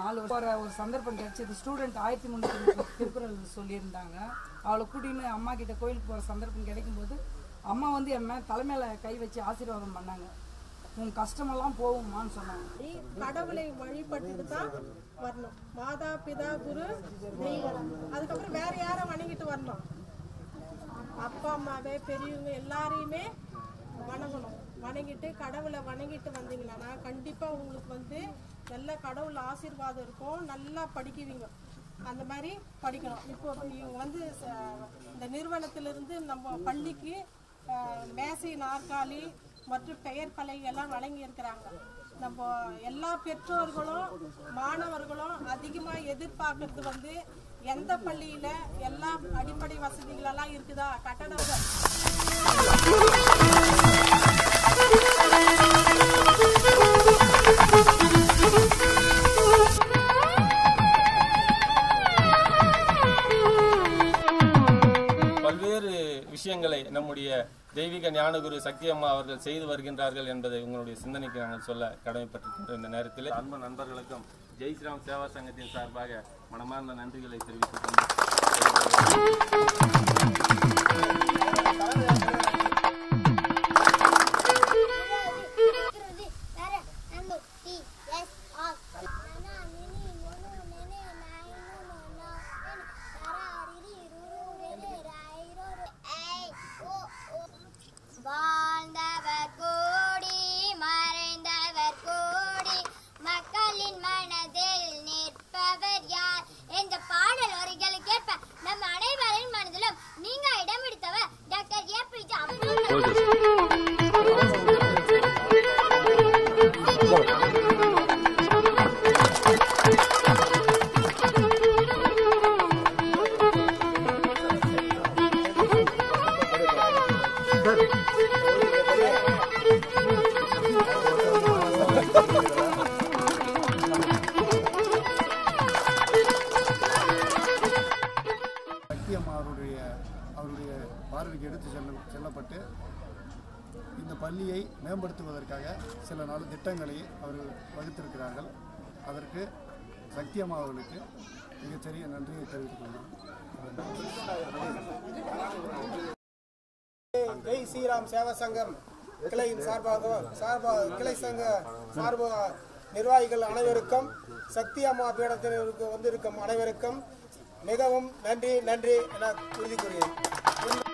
நாலு வருஷம் ஒரு ஒரு சந்தர்ப்பம் கிடைச்சது ஸ்டூடெண்ட் ஆயிரத்தி முந்நூற்றி திருக்குறள் சொல்லியிருந்தாங்க அவளை கூட்டின்னு அம்மா கிட்ட கோயிலுக்கு போகிற சந்தர்ப்பம் கிடைக்கும்போது அம்மா வந்து என் மேலே தலைமையில கை வச்சு ஆசீர்வாதம் பண்ணாங்க உன் கஷ்டமெல்லாம் போகுமான்னு சொன்னாங்க கடவுளை வழிபட்டுட்டு தான் வரணும் மாதா பிதா குரு தெய்வம் அதுக்கப்புறம் வேற யாரை வணங்கிட்டு வரணும் அப்பா அம்மாவே பெரியவங்க எல்லாரையுமே வணங்கணும் வணங்கிட்டு கடவுளை வணங்கிட்டு வந்தீங்கன்னா கண்டிப்பா உங்களுக்கு வந்து நல்ல கடவுள் ஆசீர்வாதம் இருக்கும் நல்லா படிக்குவீங்க அந்த மாதிரி படிக்கணும் இப்போ இவங்க வந்து ச- இந்த நிறுவனத்திலிருந்து நம்ம பள்ளிக்கு அஹ், மேசை நாற்காலி மற்றும் பெயர் பலகை எல்லாம் வழங்கி இருக்கிறாங்க நம்ம எல்லா பெற்றோர்களும் மாணவர்களும் அதிகமாக எதிர்பார்க்கறது வந்து எந்த பள்ளியில எல்லா அடிப்படை வசதிகள் எல்லாம் இருக்குதா கட்டட பல்வேறு விஷயங்களை நம்முடைய தெய்வீக ஞானகுரு சக்தி அம்மா அவர்கள் செய்து வருகின்றார்கள் என்பதை உங்களுடைய சிந்தனைக்கு நாங்கள் சொல்ல கடமைப்பட்டிருக்கின்ற இந்த நேரத்தில் அன்பு நண்பர்களுக்கும் ஜெய் ஸ்ரீராம் சேவா சங்கத்தின் சார்பாக மனமார்ந்த நன்றிகளை தெரிவித்துக் கொண்டு வாழ்ந்தவர் கூடி மறைந்தவர் கூடி மக்களின் மனதில் நிற்பவர் யார் என்ற பாடல் வரிகளுக்கு ஏற்ப நம் அனைவரின் மனதிலும் நீங்க இடம் பிடித்தவர் டாக்டர் ஏபிஜே அப்துல் கலாம் சக்தி அம்மா அவருடைய அவருடைய பார்வைக்கு எடுத்து செல்ல செல்லப்பட்டு இந்த பள்ளியை மேம்படுத்துவதற்காக சில நாள் திட்டங்களை அவர்கள் வகுத்திருக்கிறார்கள் அதற்கு சக்தி அம்மா அவர்களுக்கு மிகச்சிறிய நன்றியை தெரிவித்துக் கொள்கிறோம் ஜெய் ஸ்ரீராம் சேவா சங்கம் கிளையின் சார்பாக சார்பாக கிளை சங்க சார்பு நிர்வாகிகள் அனைவருக்கும் சக்தி அம்மா பீடத்தினருக்கு வந்திருக்கும் அனைவருக்கும் மிகவும் நன்றி நன்றி என உறுதி கூறுகிறேன்